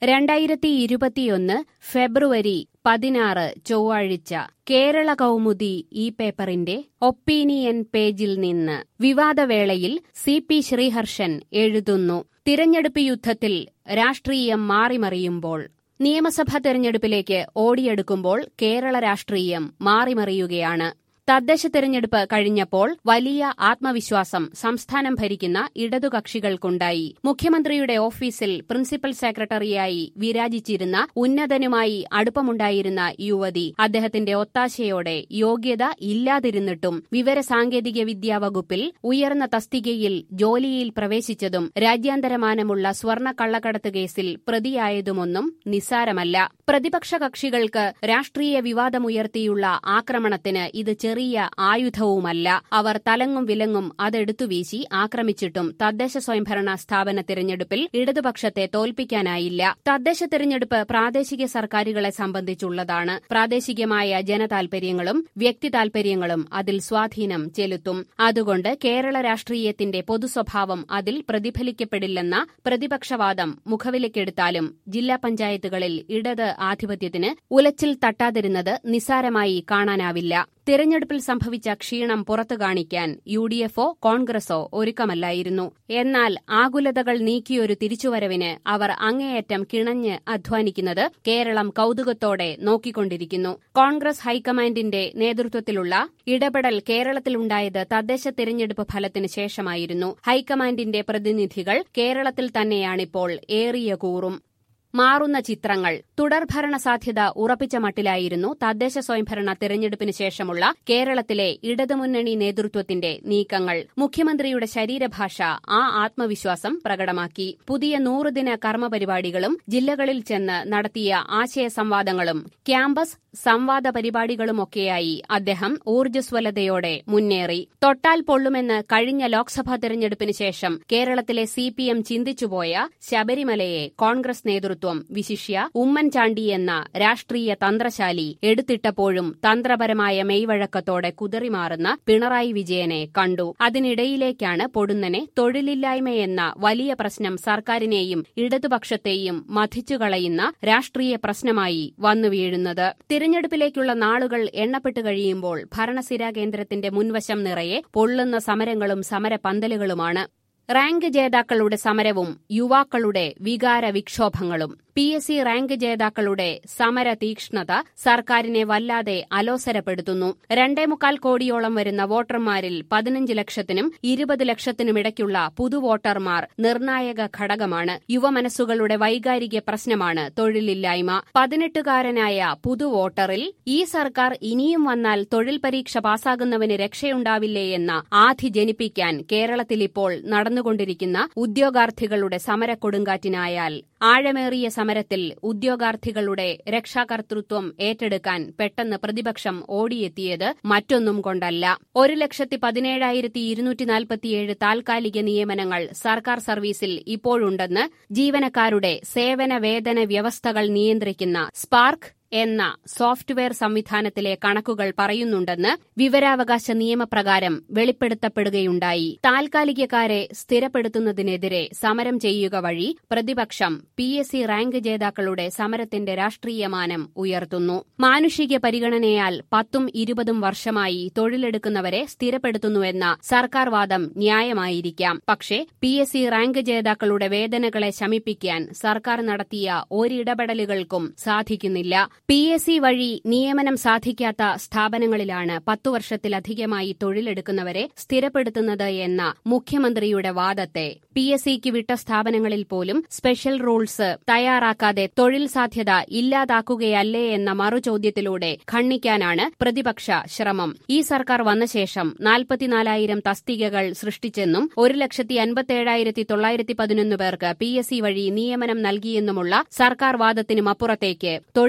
രണ്ടായിരത്തി ഇരുപത്തിയൊന്ന് ഫെബ്രുവരി പതിനാറ് ചൊവ്വാഴ്ച കേരള കൗമുദി ഈ പേപ്പറിന്റെ ഒപ്പീനിയൻ പേജിൽ നിന്ന് വിവാദവേളയിൽ സി പി ശ്രീഹർഷൻ എഴുതുന്നു തിരഞ്ഞെടുപ്പ് യുദ്ധത്തിൽ രാഷ്ട്രീയം മാറിമറിയുമ്പോൾ നിയമസഭാ തെരഞ്ഞെടുപ്പിലേക്ക് ഓടിയെടുക്കുമ്പോൾ കേരള രാഷ്ട്രീയം മാറിമറിയുകയാണ് തദ്ദേശ തെരഞ്ഞെടുപ്പ് കഴിഞ്ഞപ്പോൾ വലിയ ആത്മവിശ്വാസം സംസ്ഥാനം ഭരിക്കുന്ന ഇടതുകക്ഷികൾക്കുണ്ടായി മുഖ്യമന്ത്രിയുടെ ഓഫീസിൽ പ്രിൻസിപ്പൽ സെക്രട്ടറിയായി വിരാജിച്ചിരുന്ന ഉന്നതനുമായി അടുപ്പമുണ്ടായിരുന്ന യുവതി അദ്ദേഹത്തിന്റെ ഒത്താശയോടെ യോഗ്യത ഇല്ലാതിരുന്നിട്ടും വിവരസാങ്കേതിക വിദ്യാ വകുപ്പിൽ ഉയർന്ന തസ്തികയിൽ ജോലിയിൽ പ്രവേശിച്ചതും രാജ്യാന്തരമാനമുള്ള സ്വർണ്ണ കള്ളക്കടത്ത് കേസിൽ പ്രതിയായതുമൊന്നും നിസ്സാരമല്ല പ്രതിപക്ഷ കക്ഷികൾക്ക് രാഷ്ട്രീയ വിവാദമുയർത്തിയുള്ള ആക്രമണത്തിന് ഇത് ചെറിയ ആയുധവുമല്ല അവർ തലങ്ങും വിലങ്ങും അതെടുത്തു വീശി ആക്രമിച്ചിട്ടും തദ്ദേശ സ്വയംഭരണ സ്ഥാപന തിരഞ്ഞെടുപ്പിൽ ഇടതുപക്ഷത്തെ തോൽപ്പിക്കാനായില്ല തദ്ദേശ തിരഞ്ഞെടുപ്പ് പ്രാദേശിക സർക്കാരുകളെ സംബന്ധിച്ചുള്ളതാണ് പ്രാദേശികമായ ജനതാൽപര്യങ്ങളും വ്യക്തി താൽപര്യങ്ങളും അതിൽ സ്വാധീനം ചെലുത്തും അതുകൊണ്ട് കേരള രാഷ്ട്രീയത്തിന്റെ പൊതുസ്വഭാവം അതിൽ പ്രതിഫലിക്കപ്പെടില്ലെന്ന പ്രതിപക്ഷവാദം മുഖവിലക്കെടുത്താലും ജില്ലാ പഞ്ചായത്തുകളിൽ ഇടത് ആധിപത്യത്തിന് ഉലച്ചിൽ തട്ടാതിരുന്നത് നിസ്സാരമായി കാണാനാവില്ല തിരഞ്ഞെടുപ്പിൽ സംഭവിച്ച ക്ഷീണം പുറത്തു കാണിക്കാൻ യു ഡി എഫോ കോൺഗ്രസോ ഒരുക്കമല്ലായിരുന്നു എന്നാൽ ആകുലതകൾ നീക്കിയൊരു തിരിച്ചുവരവിന് അവർ അങ്ങേയറ്റം കിണഞ്ഞ് അധ്വാനിക്കുന്നത് കേരളം കൌതുകത്തോടെ നോക്കിക്കൊണ്ടിരിക്കുന്നു കോൺഗ്രസ് ഹൈക്കമാൻഡിന്റെ നേതൃത്വത്തിലുള്ള ഇടപെടൽ കേരളത്തിലുണ്ടായത് തദ്ദേശ തിരഞ്ഞെടുപ്പ് ഫലത്തിന് ശേഷമായിരുന്നു ഹൈക്കമാൻഡിന്റെ പ്രതിനിധികൾ കേരളത്തിൽ തന്നെയാണിപ്പോൾ ഏറിയ കൂറും മാറുന്ന ചിത്രങ്ങൾ തുടർഭരണ സാധ്യത ഉറപ്പിച്ച മട്ടിലായിരുന്നു തദ്ദേശ സ്വയംഭരണ തെരഞ്ഞെടുപ്പിന് ശേഷമുള്ള കേരളത്തിലെ ഇടതുമുന്നണി നേതൃത്വത്തിന്റെ നീക്കങ്ങൾ മുഖ്യമന്ത്രിയുടെ ശരീരഭാഷ ആ ആത്മവിശ്വാസം പ്രകടമാക്കി പുതിയ നൂറുദിന കർമ്മപരിപാടികളും ജില്ലകളിൽ ചെന്ന് നടത്തിയ ആശയ സംവാദങ്ങളും ക്യാമ്പസ് സംവാദ പരിപാടികളുമൊക്കെയായി അദ്ദേഹം ഊർജ്ജസ്വലതയോടെ മുന്നേറി തൊട്ടാൽ പൊള്ളുമെന്ന് കഴിഞ്ഞ ലോക്സഭാ തെരഞ്ഞെടുപ്പിന് ശേഷം കേരളത്തിലെ സി പി എം ചിന്തിച്ചുപോയ ശബരിമലയെ കോൺഗ്രസ് നേതൃത്വം വിശിഷ്യ ഉമ്മൻചാണ്ടി എന്ന രാഷ്ട്രീയ തന്ത്രശാലി എടുത്തിട്ടപ്പോഴും തന്ത്രപരമായ മെയ്വഴക്കത്തോടെ കുതറിമാറുന്ന പിണറായി വിജയനെ കണ്ടു അതിനിടയിലേക്കാണ് പൊടുന്നനെ തൊഴിലില്ലായ്മയെന്ന വലിയ പ്രശ്നം സർക്കാരിനെയും ഇടതുപക്ഷത്തെയും മഥിച്ചുകളയുന്ന രാഷ്ട്രീയ പ്രശ്നമായി വന്നു വീഴുന്നത് തിരഞ്ഞെടുപ്പിലേക്കുള്ള നാളുകൾ എണ്ണപ്പെട്ടു കഴിയുമ്പോൾ ഭരണസിരാ കേന്ദ്രത്തിന്റെ മുൻവശം നിറയെ പൊള്ളുന്ന സമരങ്ങളും സമരപന്തലുകളുമാണ് റാങ്ക് ജേതാക്കളുടെ സമരവും യുവാക്കളുടെ വികാര വിക്ഷോഭങ്ങളും പി എസ് സി റാങ്ക് ജേതാക്കളുടെ സമര തീക്ഷ്ണത സർക്കാരിനെ വല്ലാതെ അലോസരപ്പെടുത്തുന്നു രണ്ടേ മുക്കാൽ കോടിയോളം വരുന്ന വോട്ടർമാരിൽ പതിനഞ്ച് ലക്ഷത്തിനും ഇരുപത് ലക്ഷത്തിനുമിടയ്ക്കുള്ള പുതുവോട്ടർമാർ നിർണായക ഘടകമാണ് യുവമനസ്സുകളുടെ വൈകാരിക പ്രശ്നമാണ് തൊഴിലില്ലായ്മ പതിനെട്ടുകാരനായ പുതുവോട്ടറിൽ ഈ സർക്കാർ ഇനിയും വന്നാൽ തൊഴിൽ പരീക്ഷ പാസ്സാകുന്നവന് രക്ഷയുണ്ടാവില്ലേ എന്ന ആധി ജനിപ്പിക്കാൻ കേരളത്തിലിപ്പോൾ നടന്നുകൊണ്ടിരിക്കുന്ന ഉദ്യോഗാർത്ഥികളുടെ സമര കൊടുങ്കാറ്റിനായാൽ ആഴമേറിയ സമരത്തിൽ ഉദ്യോഗാർത്ഥികളുടെ രക്ഷാകർതൃത്വം ഏറ്റെടുക്കാൻ പെട്ടെന്ന് പ്രതിപക്ഷം ഓടിയെത്തിയത് മറ്റൊന്നും കൊണ്ടല്ല ഒരു ലക്ഷത്തി പതിനേഴായിരത്തി ഇരുന്നൂറ്റി നാൽപ്പത്തിയേഴ് താൽക്കാലിക നിയമനങ്ങൾ സർക്കാർ സർവീസിൽ ഇപ്പോഴുണ്ടെന്ന് ജീവനക്കാരുടെ സേവന വേതന വ്യവസ്ഥകൾ നിയന്ത്രിക്കുന്ന സ്പാർക്ക് എന്ന സോഫ്റ്റ്വെയർ സംവിധാനത്തിലെ കണക്കുകൾ പറയുന്നുണ്ടെന്ന് വിവരാവകാശ നിയമപ്രകാരം വെളിപ്പെടുത്തപ്പെടുകയുണ്ടായി താൽക്കാലികക്കാരെ സ്ഥിരപ്പെടുത്തുന്നതിനെതിരെ സമരം ചെയ്യുക വഴി പ്രതിപക്ഷം പി എസ് സി റാങ്ക് ജേതാക്കളുടെ സമരത്തിന്റെ രാഷ്ട്രീയമാനം ഉയർത്തുന്നു മാനുഷിക പരിഗണനയാൽ പത്തും ഇരുപതും വർഷമായി തൊഴിലെടുക്കുന്നവരെ സ്ഥിരപ്പെടുത്തുന്നുവെന്ന സർക്കാർ വാദം ന്യായമായിരിക്കാം പക്ഷേ പി എസ് സി റാങ്ക് ജേതാക്കളുടെ വേദനകളെ ശമിപ്പിക്കാൻ സർക്കാർ നടത്തിയ ഒരിടപെടലുകൾക്കും സാധിക്കുന്നില്ല പി എസ് സി വഴി നിയമനം സാധിക്കാത്ത സ്ഥാപനങ്ങളിലാണ് പത്തു വർഷത്തിലധികമായി തൊഴിലെടുക്കുന്നവരെ സ്ഥിരപ്പെടുത്തുന്നത് എന്ന മുഖ്യമന്ത്രിയുടെ വാദത്തെ പി എസ് സിക്ക് വിട്ട സ്ഥാപനങ്ങളിൽ പോലും സ്പെഷ്യൽ റൂൾസ് തയ്യാറാക്കാതെ തൊഴിൽ സാധ്യത ഇല്ലാതാക്കുകയല്ലേ എന്ന മറുചോദ്യത്തിലൂടെ ഖണ്ഡിക്കാനാണ് പ്രതിപക്ഷ ശ്രമം ഈ സർക്കാർ വന്ന ശേഷം നാൽപ്പത്തിനാലായിരം തസ്തികകൾ സൃഷ്ടിച്ചെന്നും ഒരു ലക്ഷത്തി അൻപത്തേഴായിരത്തി തൊള്ളായിരത്തി പതിനൊന്ന് പേർക്ക് പി എസ് സി വഴി നിയമനം നൽകിയെന്നുമുള്ള സർക്കാർ വാദത്തിനുമപ്പുറത്തേക്ക് തൊഴിലില്ലാത്ത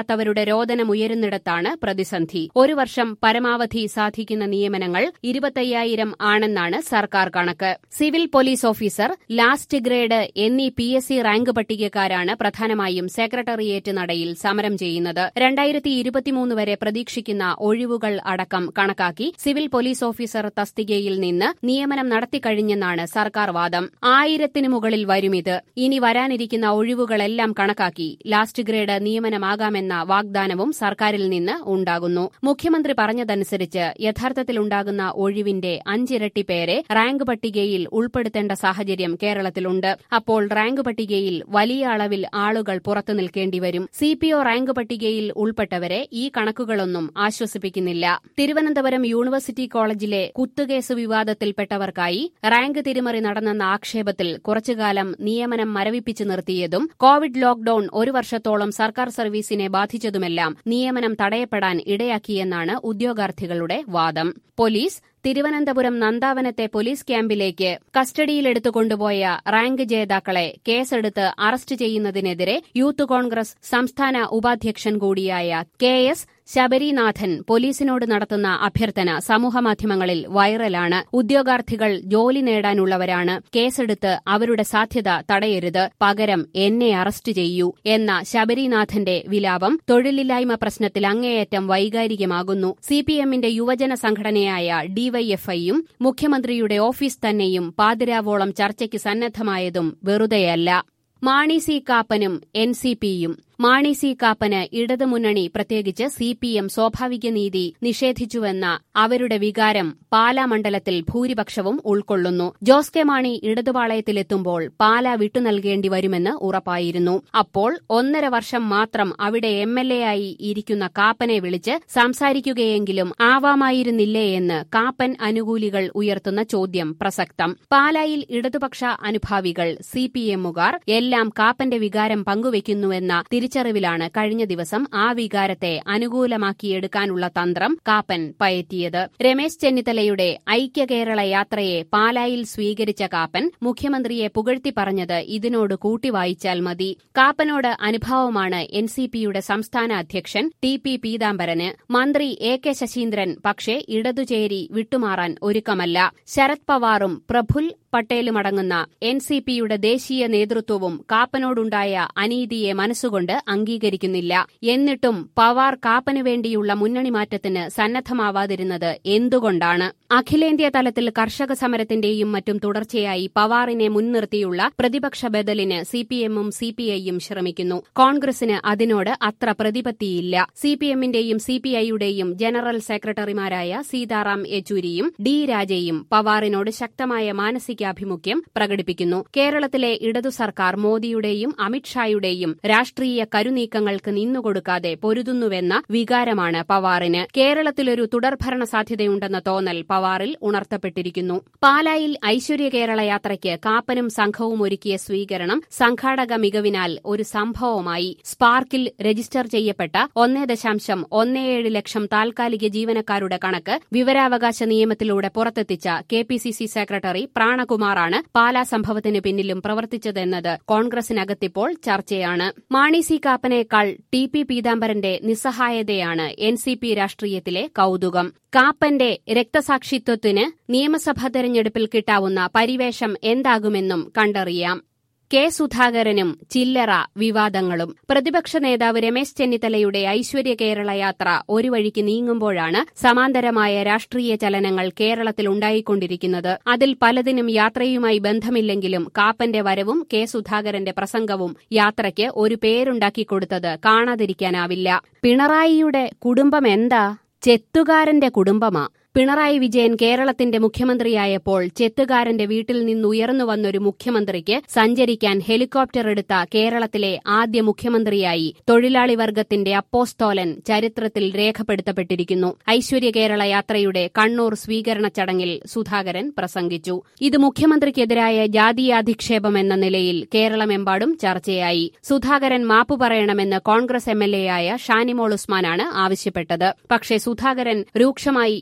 കിട്ടാത്തവരുടെ രോദനമുയരുന്നിടത്താണ് പ്രതിസന്ധി ഒരു വർഷം പരമാവധി സാധിക്കുന്ന നിയമനങ്ങൾ ഇരുപത്തയ്യായിരം ആണെന്നാണ് സർക്കാർ കണക്ക് civil police officer last grade എന്നീ പി എസ് സി റാങ്ക് പട്ടികക്കാരാണ് പ്രധാനമായും സെക്രട്ടേറിയറ്റ് നടയിൽ സമരം ചെയ്യുന്നത് രണ്ടായിരത്തി ഇരുപത്തിമൂന്ന് വരെ പ്രതീക്ഷിക്കുന്ന ഒഴിവുകൾ അടക്കം കണക്കാക്കി സിവിൽ പോലീസ് ഓഫീസർ തസ്തികയിൽ നിന്ന് നിയമനം നടത്തിക്കഴിഞ്ഞെന്നാണ് സർക്കാർ വാദം ആയിരത്തിനു മുകളിൽ വരുമിത് ഇനി വരാനിരിക്കുന്ന ഒഴിവുകളെല്ലാം കണക്കാക്കി ലാസ്റ്റ് ഗ്രേഡ് നിയമനമാകാമെന്ന വാഗ്ദാനവും സർക്കാരിൽ നിന്ന് ഉണ്ടാകുന്നു മുഖ്യമന്ത്രി പറഞ്ഞതനുസരിച്ച് യഥാർത്ഥത്തിലുണ്ടാകുന്ന ഒഴിവിന്റെ അഞ്ചിരട്ടി പേരെ റാങ്ക് പട്ടികയിൽ ഉൾപ്പെടുത്തേണ്ട സാഹചര്യം കേരളത്തിലുണ്ട് അപ്പോൾ റാങ്ക് പട്ടികയിൽ വലിയ അളവിൽ ആളുകൾ പുറത്തു നിൽക്കേണ്ടിവരും സിപിഒ റാങ്ക് പട്ടികയിൽ ഉൾപ്പെട്ടവരെ ഈ കണക്കുകളൊന്നും ആശ്വസിപ്പിക്കുന്നില്ല തിരുവനന്തപുരം യൂണിവേഴ്സിറ്റി കോളേജിലെ കുത്തുകേസ് വിവാദത്തിൽപ്പെട്ടവർക്കായി റാങ്ക് തിരിമറി നടന്നെന്ന ആക്ഷേപത്തിൽ കുറച്ചുകാലം നിയമനം മരവിപ്പിച്ചു നിർത്തിയതും കോവിഡ് ലോക്ഡൌൺ ഒരു വർഷത്തോളം സർക്കാർ സർവീസിനെ ബാധിച്ചതുമെല്ലാം നിയമനം തടയപ്പെടാൻ ഇടയാക്കിയെന്നാണ് ഉദ്യോഗാർത്ഥികളുടെ വാദം പോലീസ് തിരുവനന്തപുരം നന്ദാവനത്തെ പോലീസ് ക്യാമ്പിലേക്ക് കസ്റ്റഡിയിലെടുത്തു കൊണ്ടുപോയ റാങ്ക് ജേതാക്കളെ കേസെടുത്ത് അറസ്റ്റ് ചെയ്യുന്നതിനെതിരെ യൂത്ത് കോൺഗ്രസ് സംസ്ഥാന ഉപാധ്യക്ഷൻ കൂടിയായ കെ എസ് ശബരിനാഥൻ പോലീസിനോട് നടത്തുന്ന അഭ്യർത്ഥന സമൂഹമാധ്യമങ്ങളിൽ വൈറലാണ് ഉദ്യോഗാർത്ഥികൾ ജോലി നേടാനുള്ളവരാണ് കേസെടുത്ത് അവരുടെ സാധ്യത തടയരുത് പകരം എന്നെ അറസ്റ്റ് ചെയ്യൂ എന്ന ശബരിനാഥന്റെ വിലാപം തൊഴിലില്ലായ്മ പ്രശ്നത്തിൽ അങ്ങേയറ്റം വൈകാരികമാകുന്നു സിപിഎമ്മിന്റെ യുവജന സംഘടനയായ ഡിവൈഎഫ്ഐയും മുഖ്യമന്ത്രിയുടെ ഓഫീസ് തന്നെയും പാതിരാവോളം ചർച്ചയ്ക്ക് സന്നദ്ധമായതും വെറുതെയല്ല മാണി സി കാപ്പനും എൻ സി പിയും മാണി സി കാപ്പന് ഇടതുമുന്നണി പ്രത്യേകിച്ച് സി പി എം സ്വാഭാവിക നീതി നിഷേധിച്ചുവെന്ന അവരുടെ വികാരം പാലാ മണ്ഡലത്തിൽ ഭൂരിപക്ഷവും ഉൾക്കൊള്ളുന്നു ജോസ് കെ മാണി ഇടതുപാളയത്തിലെത്തുമ്പോൾ പാല വിട്ടുനൽകേണ്ടി വരുമെന്ന് ഉറപ്പായിരുന്നു അപ്പോൾ ഒന്നര വർഷം മാത്രം അവിടെ എം എൽ എ ആയി ഇരിക്കുന്ന കാപ്പനെ വിളിച്ച് സംസാരിക്കുകയെങ്കിലും ആവാമായിരുന്നില്ലേ എന്ന് കാപ്പൻ അനുകൂലികൾ ഉയർത്തുന്ന ചോദ്യം പ്രസക്തം പാലായിൽ ഇടതുപക്ഷ അനുഭാവികൾ സി പി എമ്മുകാർ എല്ലാം കാപ്പന്റെ വികാരം പങ്കുവയ്ക്കുന്നുവെന്ന തിരിച്ചറിവിലാണ് കഴിഞ്ഞ ദിവസം ആ വികാരത്തെ അനുകൂലമാക്കിയെടുക്കാനുള്ള തന്ത്രം കാപ്പൻ പയറ്റിയത് രമേശ് ചെന്നിത്തലയുടെ ഐക്യ കേരള യാത്രയെ പാലായിൽ സ്വീകരിച്ച കാപ്പൻ മുഖ്യമന്ത്രിയെ പുകഴ്ത്തി പറഞ്ഞത് ഇതിനോട് കൂട്ടിവായിച്ചാൽ മതി കാപ്പനോട് അനുഭാവമാണ് എൻ സി പിയുടെ സംസ്ഥാന അധ്യക്ഷൻ ടി പി പീതാംബരന് മന്ത്രി എ കെ ശശീന്ദ്രൻ പക്ഷേ ഇടതുചേരി വിട്ടുമാറാൻ ഒരുക്കമല്ല ശരത് പവാറും പ്രഫുൽ പട്ടേലുമടങ്ങുന്ന എൻ സി പിയുടെ ദേശീയ നേതൃത്വവും കാപ്പനോടുണ്ടായ അനീതിയെ മനസ്സുകൊണ്ട് അംഗീകരിക്കുന്നില്ല എന്നിട്ടും പവാർ കാപ്പനു വേണ്ടിയുള്ള മുന്നണി മാറ്റത്തിന് സന്നദ്ധമാവാതിരുന്നത് എന്തുകൊണ്ടാണ് അഖിലേന്ത്യാ തലത്തിൽ കർഷക സമരത്തിന്റെയും മറ്റും തുടർച്ചയായി പവാറിനെ മുൻനിർത്തിയുള്ള പ്രതിപക്ഷ ബദലിന് സിപിഎമ്മും സിപിഐയും ശ്രമിക്കുന്നു കോൺഗ്രസിന് അതിനോട് അത്ര പ്രതിപത്തിയില്ല സിപിഎമ്മിന്റെയും സിപിഐയുടെയും ജനറൽ സെക്രട്ടറിമാരായ സീതാറാം യെച്ചൂരിയും ഡി രാജയും പവാറിനോട് ശക്തമായ മാനസികാഭിമുഖ്യം പ്രകടിപ്പിക്കുന്നു കേരളത്തിലെ ഇടതു സർക്കാർ മോദിയുടെയും അമിത്ഷായുടെയും രാഷ്ട്രീയ കരുനീക്കങ്ങൾക്ക് നിന്നുകൊടുക്കാതെ പൊരുതുന്നുവെന്ന വികാരമാണ് പവാറിന് കേരളത്തിലൊരു തുടർഭരണ സാധ്യതയുണ്ടെന്ന തോന്നൽ പവാറിൽ ഉണർത്തപ്പെട്ടിരിക്കുന്നു പാലായിൽ ഐശ്വര്യ കേരള യാത്രയ്ക്ക് കാപ്പനും സംഘവും ഒരുക്കിയ സ്വീകരണം സംഘാടക മികവിനാൽ ഒരു സംഭവമായി സ്പാർക്കിൽ രജിസ്റ്റർ ചെയ്യപ്പെട്ട ഒന്നേ ദശാംശം ഒന്നേഴ് ലക്ഷം താൽക്കാലിക ജീവനക്കാരുടെ കണക്ക് വിവരാവകാശ നിയമത്തിലൂടെ പുറത്തെത്തിച്ച K P C C secretary പ്രാണകുമാറാണ് പാലാ സംഭവത്തിന് പിന്നിലും പ്രവർത്തിച്ചതെന്നത് കോൺഗ്രസിനകത്തിപ്പോൾ ചർച്ചയാണ് മാണി സി കാപ്പനേക്കാൾ ടി പി പീതാംബരന്റെ നിസ്സഹായതയാണ് എൻ സി പി രാഷ്ട്രീയത്തിലെ കൌതുകം കാപ്പന്റെ രക്തസാക്ഷിത്വത്തിന് നിയമസഭാ തെരഞ്ഞെടുപ്പിൽ കിട്ടാവുന്ന പരിവേഷം എന്താകുമെന്നും കണ്ടറിയാം കെ സുധാകരനും ചില്ലറ വിവാദങ്ങളും പ്രതിപക്ഷ നേതാവ് രമേശ് ചെന്നിത്തലയുടെ ഐശ്വര്യ കേരള യാത്ര ഒരു വഴിക്ക് നീങ്ങുമ്പോഴാണ് സമാന്തരമായ രാഷ്ട്രീയ ചലനങ്ങൾ കേരളത്തിൽ ഉണ്ടായിക്കൊണ്ടിരിക്കുന്നത് അതിൽ പലതിനും യാത്രയുമായി ബന്ധമില്ലെങ്കിലും കാപ്പന്റെ വരവും കെ സുധാകരന്റെ പ്രസംഗവും യാത്രയ്ക്ക് ഒരു പേരുണ്ടാക്കിക്കൊടുത്തത് കാണാതിരിക്കാനാവില്ല പിണറായിയുടെ കുടുംബം എന്താ ചെത്തുകാരന്റെ കുടുംബമാ പിണറായി വിജയൻ കേരളത്തിന്റെ മുഖ്യമന്ത്രിയായപ്പോൾ ചെത്തുകാരന്റെ വീട്ടിൽ നിന്നുയർന്നു വന്നൊരു മുഖ്യമന്ത്രിക്ക് സഞ്ചരിക്കാൻ ഹെലികോപ്റ്റർ എടുത്ത കേരളത്തിലെ ആദ്യ മുഖ്യമന്ത്രിയായി തൊഴിലാളി വർഗത്തിന്റെ അപ്പോസ്തോലൻ ചരിത്രത്തിൽ രേഖപ്പെടുത്തപ്പെട്ടിരിക്കുന്നു ഐശ്വര്യ കേരള യാത്രയുടെ കണ്ണൂർ സ്വീകരണ ചടങ്ങിൽ സുധാകരൻ പ്രസംഗിച്ചു ഇത് മുഖ്യമന്ത്രിക്കെതിരായ ജാതീയാധിക്ഷേപം എന്ന നിലയിൽ കേരളമെമ്പാടും ചർച്ചയായി സുധാകരൻ മാപ്പു പറയണമെന്ന് കോൺഗ്രസ് എംഎൽഎയായ ഷാനിമോൾ ഉസ്മാനാണ് ആവശ്യപ്പെട്ടത് പക്ഷേ സുധാകരൻ രൂക്ഷമായി ഇതിനോട്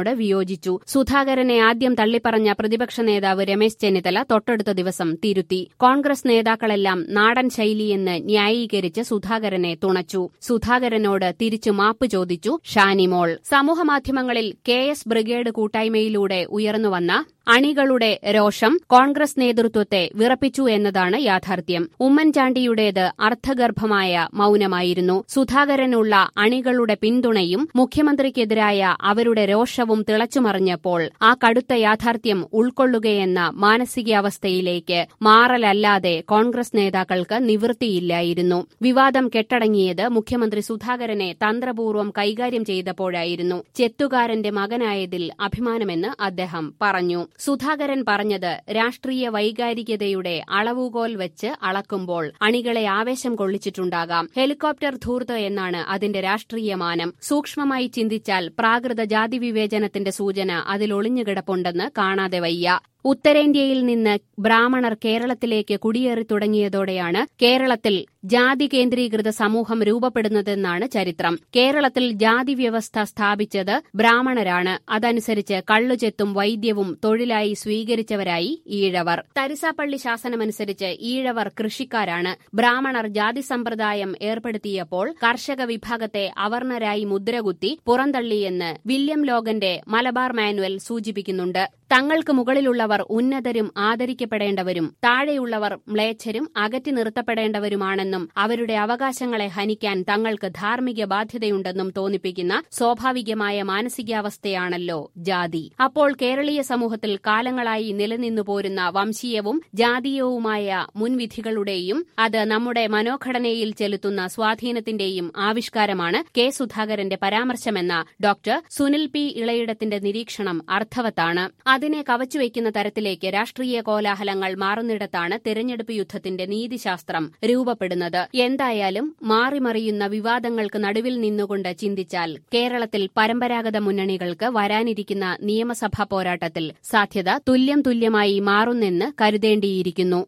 നീക്കത്തിനോട് വിയോജിച്ചു സുധാകരനെ ആദ്യം തള്ളിപ്പറഞ്ഞ പ്രതിപക്ഷ നേതാവ് രമേശ് ചെന്നിത്തല തൊട്ടടുത്ത ദിവസം തിരുത്തി കോൺഗ്രസ് നേതാക്കളെല്ലാം നാടൻ ശൈലിയെന്ന് ന്യായീകരിച്ച് സുധാകരനെ തുണച്ചു സുധാകരനോട് തിരിച്ചു മാപ്പ് ചോദിച്ചു ഷാനിമോൾ സമൂഹമാധ്യമങ്ങളിൽ കെ എസ് ബ്രിഗേഡ് കൂട്ടായ്മയിലൂടെ ഉയർന്നുവന്ന അണികളുടെ രോഷം കോൺഗ്രസ് നേതൃത്വത്തെ വിറപ്പിച്ചു എന്നതാണ് യാഥാർത്ഥ്യം ഉമ്മൻചാണ്ടിയുടേത് അർത്ഥഗർഭമായ മൌനമായിരുന്നു സുധാകരനുള്ള അണികളുടെ പിന്തുണയും മുഖ്യമന്ത്രിക്കെതിരായ അവരുടെ രോഷവും തിളച്ചുമറിഞ്ഞപ്പോൾ ആ കടുത്ത യാഥാർത്ഥ്യം ഉൾക്കൊള്ളുകയെന്ന മാനസികാവസ്ഥയിലേക്ക് മാറലല്ലാതെ കോൺഗ്രസ് നേതാക്കൾക്ക് നിവൃത്തിയില്ലായിരുന്നു വിവാദം കെട്ടടങ്ങിയത് മുഖ്യമന്ത്രി സുധാകരനെ തന്ത്രപൂർവ്വം കൈകാര്യം ചെയ്തപ്പോഴായിരുന്നു ചെത്തുകാരന്റെ മകനായതിൽ അഭിമാനമെന്ന് അദ്ദേഹം പറഞ്ഞു സുധാകരൻ പറഞ്ഞത് രാഷ്ട്രീയ വൈകാരികതയുടെ അളവുകോൽ വെച്ച് അളക്കുമ്പോൾ അണികളെ ആവേശം കൊള്ളിച്ചിട്ടുണ്ടാകാം ഹെലികോപ്റ്റർ ധൂർത്ത് എന്നാണ് അതിന്റെ രാഷ്ട്രീയ മാനം സൂക്ഷ്മമായി ചിന്തിച്ചാൽ പ്രാകൃത ജാതി വിവേചനത്തിന്റെ സൂചന അതിൽ ഒളിഞ്ഞുകിടപ്പുണ്ടെന്ന് കാണാതെ വയ്യ ഉത്തരേന്ത്യയിൽ നിന്ന് ബ്രാഹ്മണർ കേരളത്തിലേക്ക് കുടിയേറി തുടങ്ങിയതോടെയാണ് കേരളത്തിൽ ജാതി കേന്ദ്രീകൃത സമൂഹം രൂപപ്പെടുന്നതെന്നാണ് ചരിത്രം കേരളത്തിൽ ജാതി വ്യവസ്ഥ സ്ഥാപിച്ചത് ബ്രാഹ്മണരാണ് അതനുസരിച്ച് കള്ളുചെത്തും വൈദ്യവും തൊഴിലായി സ്വീകരിച്ചവരായി ഈഴവർ തരിസാപ്പള്ളി ശാസനമനുസരിച്ച് ഈഴവർ കൃഷിക്കാരാണ് ബ്രാഹ്മണർ ജാതി സമ്പ്രദായം ഏർപ്പെടുത്തിയപ്പോൾ കർഷക വിഭാഗത്തെ അവർണരായി മുദ്രകുത്തി പുറന്തള്ളിയെന്ന് വില്യം ലോഗന്റെ മലബാർ മാനുവൽ സൂചിപ്പിക്കുന്നുണ്ട് തങ്ങൾക്ക് മുകളിലുള്ളവർ ഉന്നതരും ആദരിക്കപ്പെടേണ്ടവരും താഴെയുള്ളവർ മ്ലേച്ഛരും അകറ്റി നിർത്തപ്പെടേണ്ടവരുമാണെന്നും അവരുടെ അവകാശങ്ങളെ ഹനിക്കാൻ തങ്ങൾക്ക് ധാർമ്മിക ബാധ്യതയുണ്ടെന്നും തോന്നിപ്പിക്കുന്ന സ്വാഭാവികമായ മാനസികാവസ്ഥയാണല്ലോ ജാതി അപ്പോൾ കേരളീയ സമൂഹത്തിൽ കാലങ്ങളായി നിലനിന്നു പോരുന്ന വംശീയവും ജാതീയവുമായ മുൻവിധികളുടെയും അത് നമ്മുടെ മനോഘടനയിൽ ചെലുത്തുന്ന സ്വാധീനത്തിന്റെയും ആവിഷ്കാരമാണ് കെ സുധാകരന്റെ പരാമർശമെന്ന ഡോക്ടർ സുനിൽ പി ഇളയിടത്തിന്റെ നിരീക്ഷണം അർത്ഥവത്താണ് അതിനെ കവച്ചുവെക്കുന്ന തരത്തിലേക്ക് രാഷ്ട്രീയ കോലാഹലങ്ങൾ മാറുന്നിടത്താണ് തെരഞ്ഞെടുപ്പ് യുദ്ധത്തിന്റെ നീതിശാസ്ത്രം രൂപപ്പെടുന്നത് എന്തായാലും മാറിമറിയുന്ന വിവാദങ്ങൾക്ക് നടുവിൽ നിന്നുകൊണ്ട് ചിന്തിച്ചാൽ കേരളത്തിൽ പരമ്പരാഗത മുന്നണികൾക്ക് വരാനിരിക്കുന്ന നിയമസഭാ പോരാട്ടത്തിൽ സാധ്യത തുല്യം തുല്യമായി മാറുന്നെന്ന് കരുതേണ്ടിയിരിക്കുന്നു